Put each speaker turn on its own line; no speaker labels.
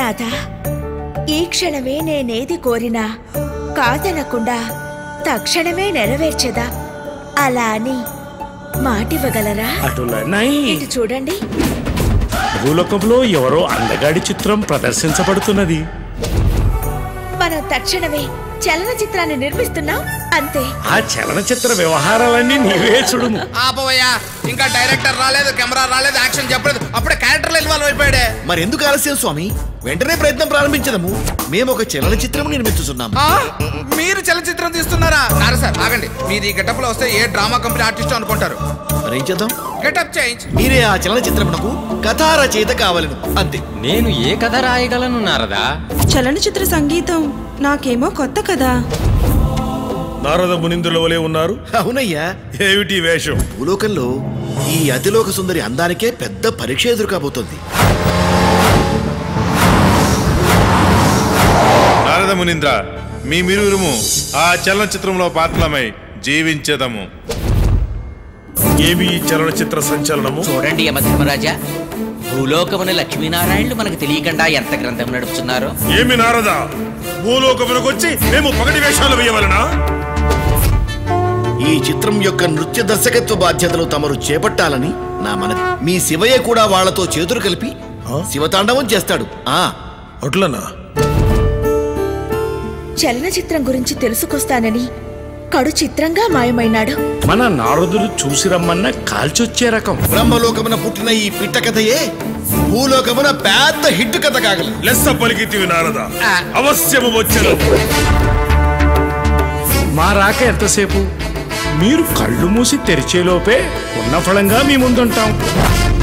నాథ ఈ క్షణమే నేనేది కోరినా కాదనకుండా తక్షణమే నెరవేర్చదా అలా అని మాటివ్వగలరా
అటులనై
ఇటు చూడండి
భూలోకంలో ఎవరో అందగాడి చిత్రం ప్రదర్శించబడుతున్నది
మనం తక్షణమే చలనచిత్రాన్ని నిర్మిస్తున్నాం అంతే
ఆ చలనచిత్ర వ్యవహారాలన్నీ నీవే చూడుము
ఆపవయ్యా ఇంకా డైరెక్టర్ రాలేదు కెమెరా రాలేదు యాక్షన్ చెప్పలేదు అప్పుడే క్యారెక్టర్లు ఇన్వాల్వ్ అయిపోయాడే
మరి ఎందుకు ఆలస్యం స్వామి వెంటనే ప్రయత్నం ప్రారంభించదము మేము ఒక చలనచిత్రం నిర్మిస్తున్నాము
ఆ? మీరు చలచిత్రం తీస్తున్నారా నారా సార్ ఆగండి మీరు ఈ గెటప్ లో వస్తే ఏ డ్రామా కంపెనీ ఆర్టిస్ట్ అనుకుంటారు
మరేం చేద్దాం
గెటప్ చేంజ్
మీరే ఆ చలనచిత్రమునకు కథా రచయిత కావాలను అంతే
నేను ఏ కథ రాయగలను నారదా
చలనచిత్ర సంగీతం నాకేమో కొత్త కదా
నారద మునిందుల వలె ఉన్నారు
అవునయ్యా
ఏమిటి ఈ వేషం
భూలోకంలో ఈ అతిలోక సుందరి అందానికే పెద్ద పరీక్ష ఎదురు కాబోతోంది
నారద మునీంద్ర మీ మిరువురుము ఆ చలనచిత్రంలో పాత్రలమై జీవించదము ఏమి ఈ చలనచిత్ర సంచలనము
చూడండి యమధర్మరాజా భూలోకమున లక్ష్మీనారాయణులు మనకు తెలియకుండా ఎంత గ్రంథం నడుపుతున్నారో
ఏమి నారద భూలోకమునకు వచ్చి మేము పగటి వేషాలు వేయవలనా
ఈ చిత్రం యొక్క నృత్య దర్శకత్వ బాధ్యతలు తమరు చేపట్టాలని నా మనవి మీ శివయ్య కూడా వాళ్లతో చేతులు కలిపి శివతాండవం చేస్తాడు ఆ
అట్లనా
చలనచిత్రం గురించి తెలుసుకొస్తానని కడు చిత్రంగా మాయమైనాడు
మన నారదుడు చూసి రమ్మన్న కాల్చొచ్చే రకం
బ్రహ్మలోకమున పుట్టిన ఈ పిట్ట కథయే భూలోకమున పెద్ద హిట్ కథ కాగలదు
లెస్స పలికితివి నారద అవశ్యము వచ్చను
మా రాక ఎంతసేపు మీరు కళ్ళు మూసి తెరిచేలోపే ఉన్న ఫలంగా మీ ముందుంటాం